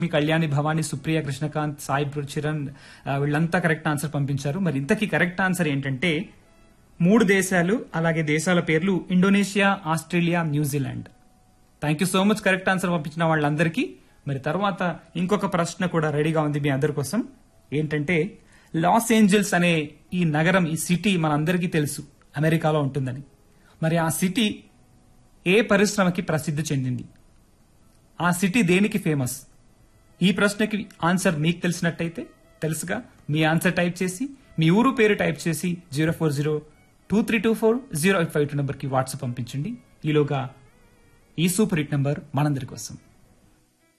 మీ కళ్యాణి భవాని సుప్రియ కృష్ణకాంత్ సాయి చిరణ్ ఆ, వీళ్ళంతా correct answer పంపించారు మరి ఇంతకీ కరెక్ట్ ఆన్సర్ ఏంటంటే మూడు దేశాలు అలాగే దేశాల పేర్లు Indonesia Australia New Zealand thank you so much correct answer పంపించిన వాళ్ళందరికీ మరి తర్వాత ఇంకొక ప్రశ్న కూడా రెడీగా ఉంది మీ అందరి కోసం ఏంటంటే లాస్ ఏంజల్స్ అనే ఈ నగరం ఈ సిటీ మనందరికీ తెలుసు అమెరికాలో ఉంటుందని మరి ఆ సిటీ ఏ పరిశ్రమకి ప్రసిద్ధి చెందింది ఆ సిటీ దేనికి ఫేమస్ ఈ ప్రశ్నకి ఆన్సర్ మీకు తెలిసినట్టయితే తెలుసుగా మీ ఆన్సర్ టైప్ చేసి మీ ఊరు పేరు టైప్ చేసి zero four zero two three two four zero eight five two నెంబర్కి వాట్సాప్ పంపించండి ఈలోగా ఈ సూపర్ హిట్ నెంబర్ మనందరి కోసం